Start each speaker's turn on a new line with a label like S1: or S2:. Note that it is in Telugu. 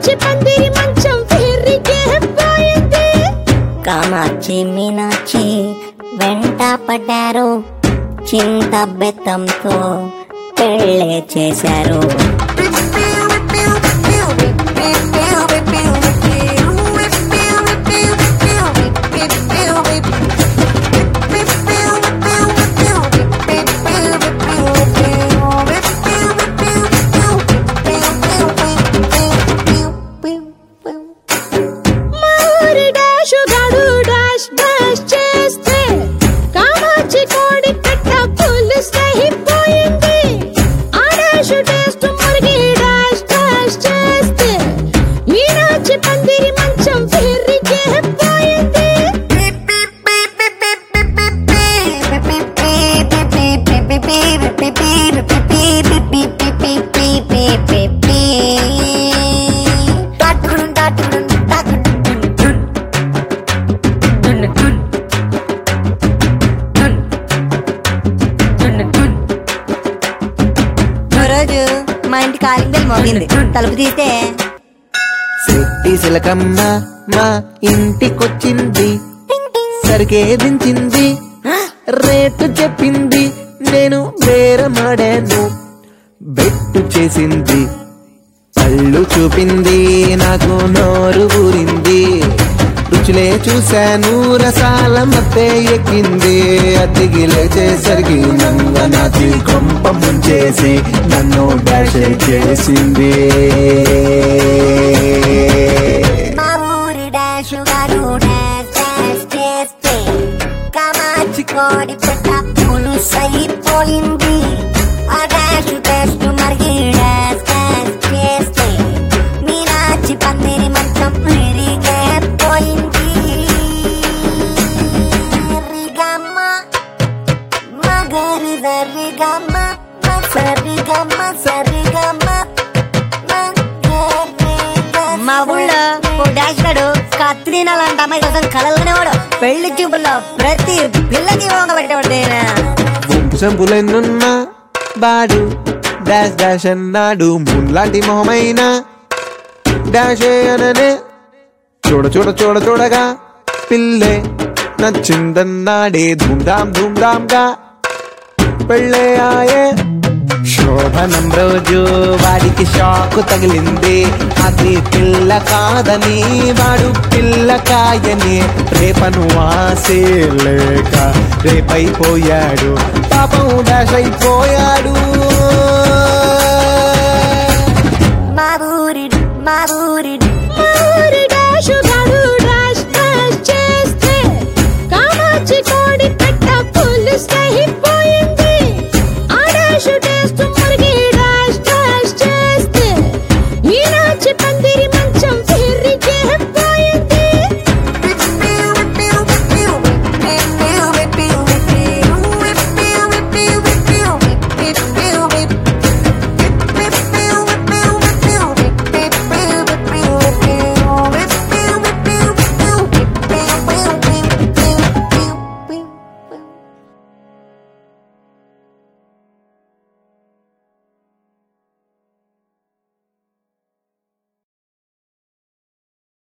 S1: మీనాచి పందిరి మంచం ఫిర్రికే పోయింది
S2: కామాక్షి మీనాక్షి వెంట పడ్డారు చింత బెత్తంతో పెళ్ళే చేశారు
S1: మా ఊరి డాషు గాడు డాష్ డాష్ చేస్తే కామాచి కోడి పెట్ట పులుసు అయిపోయింది ఆ డాషు టేస్ట్ మురిగి డాష్ డాష్ చేస్తే మీనాచి పందిరి మంచం ఫిర్రికే పోయింది
S2: రోజు మా ఇంటి కాలింగ్ బెల్ మోగింది తలుపు తీస్తే
S3: శెట్టి శిలకమ్మ మా ఇంటికొచ్చింది సరిగే దించింది రేటు చెప్పింది నేను బేరమాడాను బెట్టు చేసింది పళ్ళు చూపింది నాకు నోరు ఊరింది రుచులే చూశాను రసాల మత్తే ఎక్కింది అతికి లేచేసరికి నంగనాథి కొంప ముంచేసి నన్ను డాష్ చేసింది
S2: మా ఊరి డాషు గారు డాష్ డాష్ చేస్తే కామాచి కోడి పెట్ట పులుసు అయిపోయింది ఆ డాష్ టెస్ట్ మరిగి డాష్ డాష్ చేస్తే మీనాచి పందిరి మంచం విరిగే పోయింది రిగమ్మ మగరి సరిగమ్మ సరిగమ్మ సరిగమ్మ మా ఊళ్ళో ఓ డాష్ గాడు కత్రినా లాంటి అమ్మాయి కోసం కలలుకునేవాడు పెళ్లి చూపుల్లో ప్రతి పిల్లకి మోగ పెట్టేవాడు
S3: వంశంబులెన్నున్నా బాడు డాష్ డాష్ అన్నాడు మున్లాంటి మొహమైన డాషే అననే చూడ చూడ చూడ చూడగా పిల్లే నచ్చిందన్నాడే ధూమ్ధామ్ ధూమ్ధామ్గా పెళ్ళే ఆయే శోభనం రోజు వాడికి షాకు తగిలింది అది పిల్ల కాదని వాడు పిల్ల కాయని రేపను ఆసే లేక రేపైపోయాడు పాపం డాష్ అయిపోయాడు